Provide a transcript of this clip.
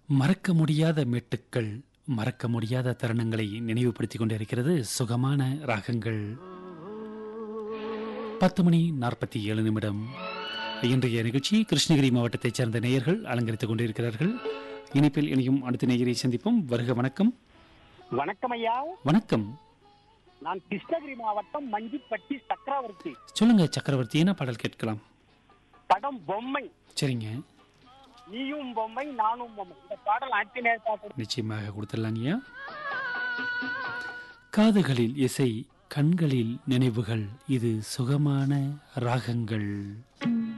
மறக்க முடியாத மெட்டுக்கள் மறக்க முடியாத தருணங்களை நினைவுபடுத்திக் கொண்டிருக்கிறது சுகமான ராகங்கள் பத்து மணி நாற்பத்தி ஏழு நிமிடம் இன்றைய நிகழ்ச்சி கிருஷ்ணகிரி மாவட்டத்தைச் சேர்ந்த நேயர்கள் அலங்கரித்துக் கொண்டிருக்கிறார்கள் இனிப்பில் இணையும் அடுத்த நேயரை சந்திப்போம் வருக வணக்கம் வணக்கம் ஐயா வணக்கம் நான் கிருஷ்ணகிரி மாவட்டம் மஞ்சிப்பட்டி சக்கரவர்த்தி சொல்லுங்க சக்கரவர்த்தி என்ன பாடல் கேட்கலாம் படம் பொம்மை சரிங்க நீயும் பொம்மை நானும் பொம்மை இந்த பாடல் ஆண்டினேயர் பாட்டு நிச்சயமாக கொடுத்துடலாங்கய்யா காதுகளில் இசை கண்களில் நினைவுகள் இது சுகமான ராகங்கள்